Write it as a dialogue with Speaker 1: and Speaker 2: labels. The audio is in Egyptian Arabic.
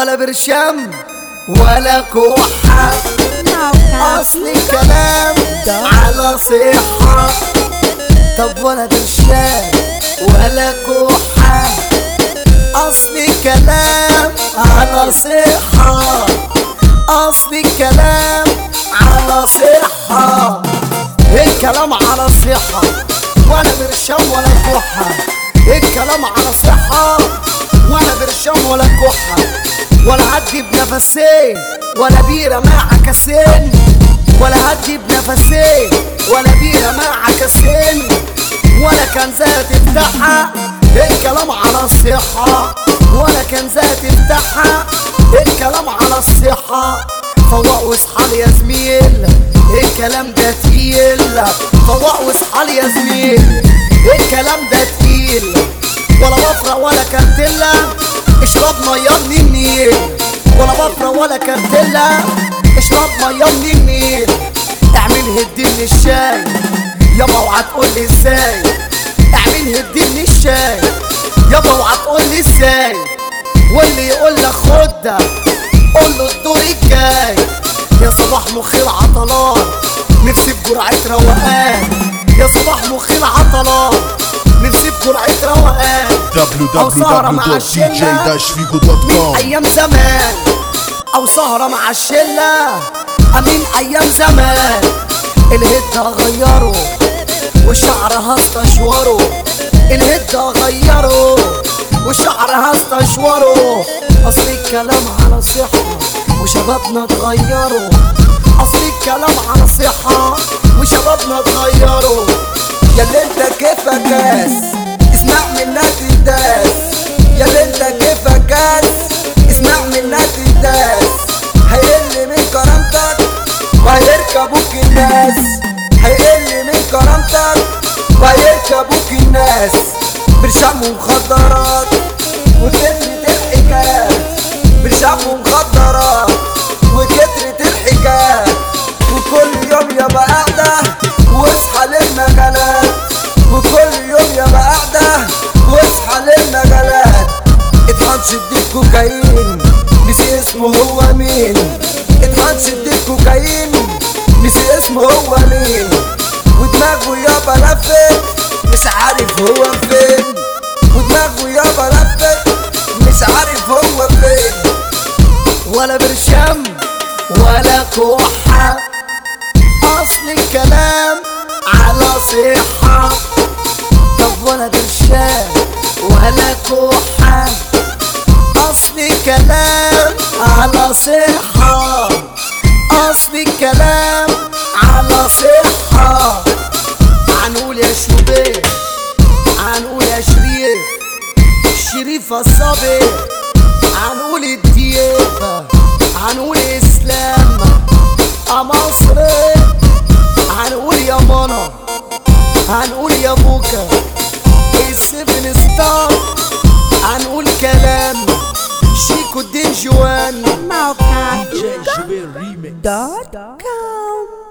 Speaker 1: ولا برشام ولا كحة أصلي كلام على صحة طب ولا برشام ولا كحة أصلي كلام على صحة أصلي كلام على صحة الكلام على صحة ولا برشام ولا كحة الكلام على صحة ولا برشام ولا كحة ولا هدي بنفسين ولا بيرة مع كاسين ولا هدي بنفسين ولا بيرة مع كاسين ولا كنزة تفتحها الكلام على الصحة ولا كنزة تفتحها الكلام على الصحة فوق واصحى يا زميل الكلام ده تقيل فوق واصحى يا زميل الكلام ده تقيل ولا بفرق ولا كارتيلا اشرب ميه من النيل ولا بفرق ولا كارتيلا اشرب ميه من النيل اعمل هدي من الشاي يابا اوعى تقول لي ازاي اعمل هدي من الشاي يابا اوعى تقول لي ازاي واللي يقول لك خد ده قول له الدور الجاي يا صباح مخي العطلان نفسي بجرعة روقان يا صباح مخي العطلان نفسي بجرعة روقان أو سهرة مع الشلة من
Speaker 2: www.dj-figo.com
Speaker 1: ايام زمان او سهرة مع الشلة امين ايام زمان الهد غيره والشعر هستشوره الهد غيره والشعر هستشوره اصل الكلام على صحة وشبابنا اتغيروا اصل الكلام على صحة وشبابنا اتغيروا
Speaker 3: يا اللي انت كيفك كاس اسمع منك الداس يا اللي انت كيفك كاس اسمع منك الداس هيقل من كرامتك وهيركبوك الناس هيقل من كرامتك وهيركبوك الناس برشام ومخدرات وكترة الحكايات برشام ومخدرات وكترة الحكايات وكل يوم يبقى قاعدة واصحى للمجالات وكل يوم يبقى قاعدة واصحى للمجالات اطحن شديد كوكايين نسي اسمه هو مين اطحن شديد كوكايين نسي اسمه هو مين ودماغه يابا لفت مش عارف هو فين ودماغه يابا لفت مش عارف هو فين
Speaker 1: ولا برشام ولا كحة أصل الكلام على صحة طب ولا برشام ولا كحة أصل الكلام على صحة أصل الكلام على صحة هنقول يا شوبير هنقول يا شريف شريف الصبي هنقول الديابة هنقول اسلام يا مصر هنقول يا مانا هنقول يا بوكا السيفن ستار هنقول كلام شيكو الدين جوان
Speaker 2: DJ Jubel Remix
Speaker 4: dot com.